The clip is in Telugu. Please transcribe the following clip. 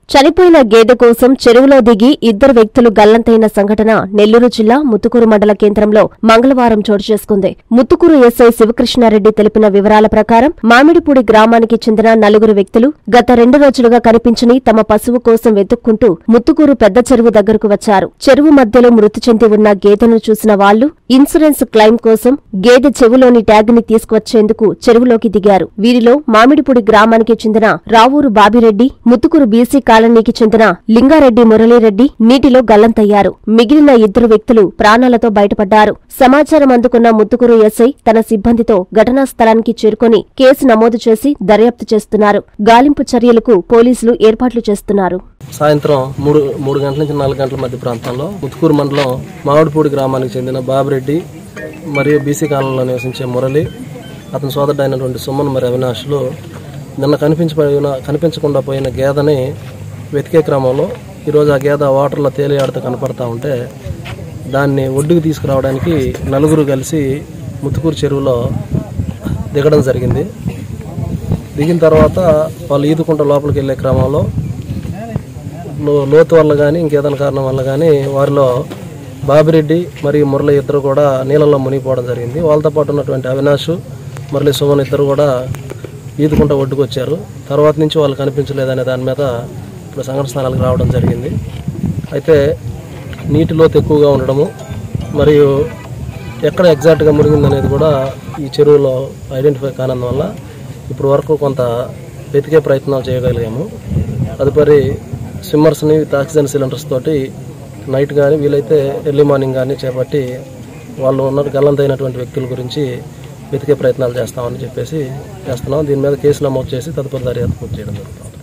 చనిపోయిన గేదె కోసం చెరువులో దిగి ఇద్దరు వ్యక్తులు గల్లంతైన సంఘటన నెల్లూరు జిల్లా ముత్తుకూరు మండల కేంద్రంలో మంగళవారం చోటు చేసుకుంది ముత్తుకూరు ఎస్ఐ శివకృష్ణారెడ్డి తెలిపిన వివరాల ప్రకారం మామిడిపూడి గ్రామానికి చెందిన నలుగురు వ్యక్తులు గత రెండు రోజులుగా కనిపించని తమ పశువు కోసం వెతుక్కుంటూ ముత్తుకూరు పెద్ద చెరువు దగ్గరకు వచ్చారు చెరువు మధ్యలో మృతి చెంది ఉన్న గేదెను చూసిన వాళ్లు ఇన్సూరెన్స్ క్లెయిమ్ కోసం గేదె చెవులోని ట్యాగ్ ని తీసుకువచ్చేందుకు చెరువులోకి దిగారు వీరిలో మామిడిపూడి గ్రామానికి చెందిన రావూరు బాబిరెడ్డి ముత్తుకూరు బీసీ కాలనీకి చెందిన లింగారెడ్డి మురళీరెడ్డి నీటిలో గల్లంతయ్యారు మిగిలిన ఇద్దరు వ్యక్తులు ప్రాణాలతో బయటపడ్డారు సమాచారం అందుకున్న ముత్తుకూరు ఎస్ఐ తన సిబ్బందితో ఘటనా స్థలానికి చేరుకొని కేసు నమోదు చేసి దర్యాప్తు చేస్తున్నారు గాలింపు చర్యలకు పోలీసులు ఏర్పాట్లు చేస్తున్నారు సాయంత్రం మూడు మూడు గంటల నుంచి నాలుగు గంటల మధ్య ప్రాంతంలో ముత్తుకూరు మండలం మామిడిపూడి గ్రామానికి చెందిన బాబిరెడ్డి మరియు బీసీ కాలనీలో నివసించే మురళి అతని సోదరుడు అయినటువంటి సుమన్ మరి అవినాష్లు నిన్న కనిపించబడిన కనిపించకుండా పోయిన గేదెని వెతికే క్రమంలో ఈరోజు ఆ గేదె వాటర్లో తేలియాడుతూ కనపడతా ఉంటే దాన్ని ఒడ్డుకు తీసుకురావడానికి నలుగురు కలిసి ముత్తుకూరు చెరువులో దిగడం జరిగింది దిగిన తర్వాత వాళ్ళు ఈదుకుంట లోపలికి వెళ్ళే క్రమంలో లో- లోతు వల్ల కానీ ఇంకేదైనా కారణం వల్ల కానీ వారిలో బాబిరెడ్డి మరియు మురళి ఇద్దరు కూడా నీళ్ళలో మునిగిపోవడం జరిగింది వాళ్ళతో పాటు ఉన్నటువంటి అవినాష్ మురళి సుమన్ ఇద్దరు కూడా ఈదుకుంటా ఒడ్డుకు వచ్చారు తర్వాత నుంచి వాళ్ళు కనిపించలేదనే దాని మీద ఇప్పుడు సంఘటన స్థలాలకు రావడం జరిగింది అయితే నీటి లోతు ఎక్కువగా ఉండడము మరియు ఎక్కడ ఎగ్జాక్ట్గా మునిగిందనేది కూడా ఈ చెరువులో ఐడెంటిఫై కానందువల్ల ఇప్పుడు వరకు కొంత వెతికే ప్రయత్నాలు చేయగలిగాము తదుపరి స్విమ్మర్స్ని విత్ ఆక్సిజన్ సిలిండర్స్ తోటి నైట్ కానీ వీలైతే ఎర్లీ మార్నింగ్ కానీ చేపట్టి వాళ్ళు ఉన్న గల్లంతైనటువంటి వ్యక్తుల గురించి వెతికే ప్రయత్నాలు చేస్తామని చెప్పేసి చేస్తున్నాం దీని మీద కేసు నమోదు చేసి తదుపరి దర్యాప్తు పూర్తి చేయడం జరుగుతుంది